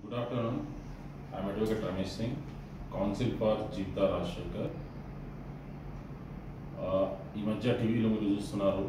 Good afternoon. I am Advocate Ramesh Singh, Counsel for జీవితా Rajasekhar ఆ, ఈ మధ్య టీవీలో మీరు చూస్తున్నారు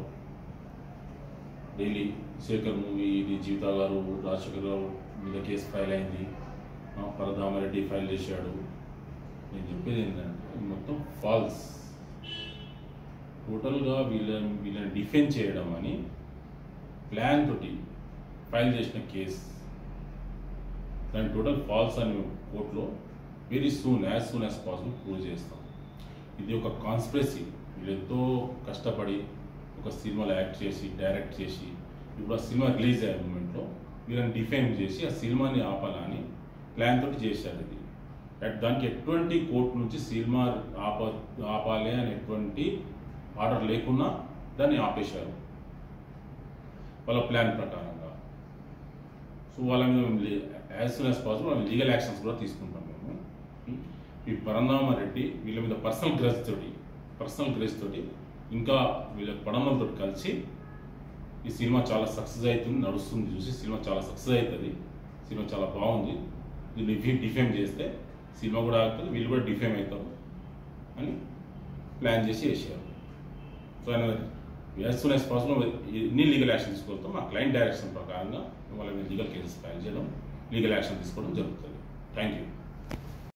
డైలీ శేఖర్ మూవీ ఇది జీవితా గారు రాజశేఖర్ గారు మీద కేసు ఫైల్ అయింది ఆ, పరధామరెడ్డి ఫైల్ చేశాడు నేను చెప్పేది ఏంటంటే ఇది మొత్తం ఫాల్స్ టోటల్గా వీళ్ళ వీళ్ళని డిఫెండ్ చేయడం అని ప్లాన్ తోటి ఫైల్ చేసిన కేసు దాని టోటల్ ఫాల్స్ అని కోర్టులో very soon as soon as possible prove చేస్తాం ఇది ఒక కాన్స్పిరసీ వీళ్ళు ఎంతో కష్టపడి ఒక సినిమాలో యాక్ట్ చేసి డైరెక్ట్ చేసి ఇప్పుడు ఆ సినిమా రిలీజ్ అయ్యే మూమెంట్లో వీళ్ళని డిఫైన్ చేసి ఆ సినిమాని ఆపాలని ప్లాన్ తోటి చేశారు ఇది అట్ దానికి ఎటువంటి కోర్టు నుంచి సినిమా ఆప ఆపాలి అని ఎటువంటి ఆర్డర్ లేకున్నా దాన్ని ఆపేశారు వాళ్ళ ప్లాన్ ప్రకారంగా సో వాళ్ళ మీద యాజ్ సూన్ యాజ్ పాసిబుల్ వాళ్ళ లీగల్ యాక్షన్స్ కూడా తీసుకుంటాం మేము ఈ పరంధామారెడ్డి వీళ్ళ మీద పర్సనల్ గ్రజ్ తోటి పర్సనల్ గ్రజ్ తోటి ఇంకా వీళ్ళ పడమలతో కలిసి ఈ సినిమా చాలా సక్సెస్ అవుతుంది నడుస్తుంది చూసి సినిమా చాలా సక్సెస్ అవుతుంది సినిమా చాలా బాగుంది దీన్ని డిఫేమ్ చేస్తే సినిమా కూడా అవుతుంది వీళ్ళు కూడా డిఫేమ్ అవుతారు అని ప్లాన్ చేసి వేసారు సో ఆయన యాజ్ సూన్ యాజ్ పాసిబుల్ ఎన్ని లీగల్ యాక్షన్ తీసుకొస్తాం మా క్లయింట్ డైరెక్షన్ ప్రకారంగా వాళ్ళ మీద లీగల్ కేసెస్ ఫైల్ చేయడం లీగల్ యాక్షన్ తీసుకోవడం జరుగుతుంది థ్యాంక్ యూ